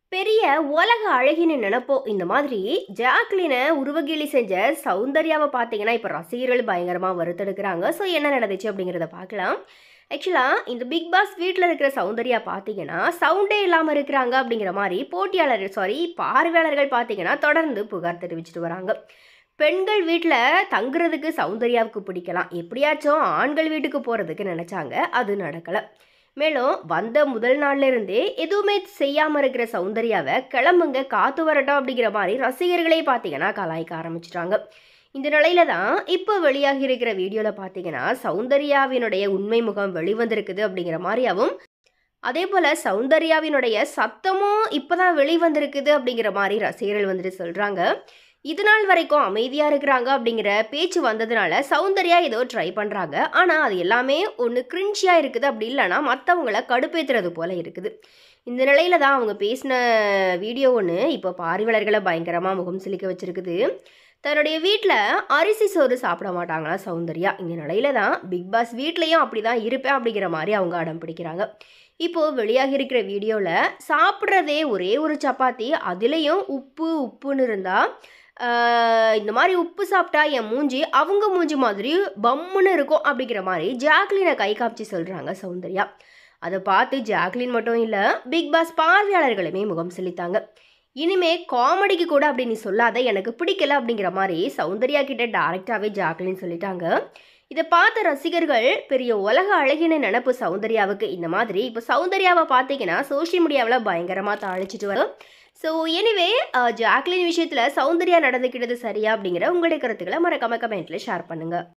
பெரிய உலக அழகின்னு நினைப்போ இந்த மாதிரி ஜாக்லினை உருவகேலி செஞ்ச சௌந்தர்யாவை பார்த்தீங்கன்னா இப்போ ரசிகர்கள் பயங்கரமாக வருத்தெடுக்கிறாங்க ஸோ என்ன நடந்துச்சு அப்படிங்கிறத பார்க்கலாம் ஆக்சுவலாக இந்த பிக் பாஸ் வீட்டில் இருக்கிற சௌந்தர்யா பார்த்தீங்கன்னா சவுண்டே இல்லாமல் இருக்கிறாங்க அப்படிங்கிற மாதிரி போட்டியாளர் சாரி பார்வையாளர்கள் பார்த்தீங்கன்னா தொடர்ந்து புகார் தெரிவிச்சிட்டு வராங்க பெண்கள் வீட்டில் தங்குறதுக்கு சௌந்தர்யாவுக்கு பிடிக்கலாம் எப்படியாச்சும் ஆண்கள் வீட்டுக்கு போகிறதுக்கு நினச்சாங்க அது நடக்கலை மேலும் வந்த முதல் நாள்ல இருந்தே எதுவுமே செய்யாமல் இருக்கிற சௌந்தர்யாவை கிளம்புங்க காத்து வரட்டும் அப்படிங்கிற மாதிரி ரசிகர்களே பார்த்தீங்கன்னா கலாய்க்க ஆரம்பிச்சிட்டாங்க இந்த நிலையில தான் இப்போ வெளியாகி இருக்கிற வீடியோவில் பார்த்தீங்கன்னா சௌந்தர்யாவினுடைய உண்மை முகம் வெளிவந்திருக்குது அப்படிங்கிற மாதிரியாவும் அதே போல் சௌந்தர்யாவினுடைய சத்தமும் இப்போ தான் வெளிவந்திருக்குது அப்படிங்கிற மாதிரி ரசிகர்கள் வந்துட்டு சொல்கிறாங்க இது நாள் வரைக்கும் அமைதியாக இருக்கிறாங்க அப்படிங்கிற பேச்சு வந்ததுனால சௌந்தர்யா ஏதோ ட்ரை பண்ணுறாங்க ஆனால் அது எல்லாமே ஒன்று கிரின்ச்சியாக இருக்குது அப்படி இல்லைன்னா மற்றவங்கள கடுப்பேற்றுறது போல இருக்குது இந்த நிலையில தான் அவங்க பேசின வீடியோ ஒன்று இப்போ பார்வையாளர்களை பயங்கரமாக முகம் சிலிக்க வச்சிருக்குது தன்னுடைய வீட்டில் அரிசி சோறு சாப்பிட மாட்டாங்களா சௌந்தர்யா இந்த நிலையில தான் பிக் பாஸ் வீட்லேயும் அப்படி தான் இருப்பேன் அப்படிங்கிற மாதிரி அவங்க அடம் பிடிக்கிறாங்க இப்போது வெளியாகி இருக்கிற வீடியோவில் சாப்பிட்றதே ஒரே ஒரு சப்பாத்தி அதுலேயும் உப்பு உப்புன்னு இருந்தால் இந்த மாதிரி உப்பு சாப்பிட்டா என் மூஞ்சி அவங்க மூஞ்சி மாதிரி பம்முன்னு இருக்கும் அப்படிங்கிற மாதிரி ஜாக்லினை கை காமிச்சு சொல்கிறாங்க சௌந்தர்யா அதை பார்த்து ஜாக்லின் மட்டும் இல்லை பிக் பாஸ் பார்வையாளர்களுமே முகம் செலுத்தாங்க இனிமே காமெடிக்கு கூட அப்படி நீ சொல்லாத எனக்கு பிடிக்கல அப்படிங்கிற மாதிரி சௌந்தர்யா கிட்ட டேரெக்டாகவே ஜாக்லின் சொல்லிட்டாங்க இதை பார்த்த ரசிகர்கள் பெரிய உலக அழகின நினப்பு சௌந்தர்யாவுக்கு இந்த மாதிரி இப்போ சௌந்தர்யாவை பார்த்தீங்கன்னா சோஷியல் மீடியாவில் பயங்கரமாக தாளிச்சிட்டு வரும் ஸோ எனிவே ஜாக்லின் விஷயத்தில் சௌந்தர்யா நடந்துக்கிட்டது சரியா அப்படிங்கிற உங்களுடைய கருத்துக்களை மறக்காம கமெண்ட்டில் ஷேர் பண்ணுங்கள்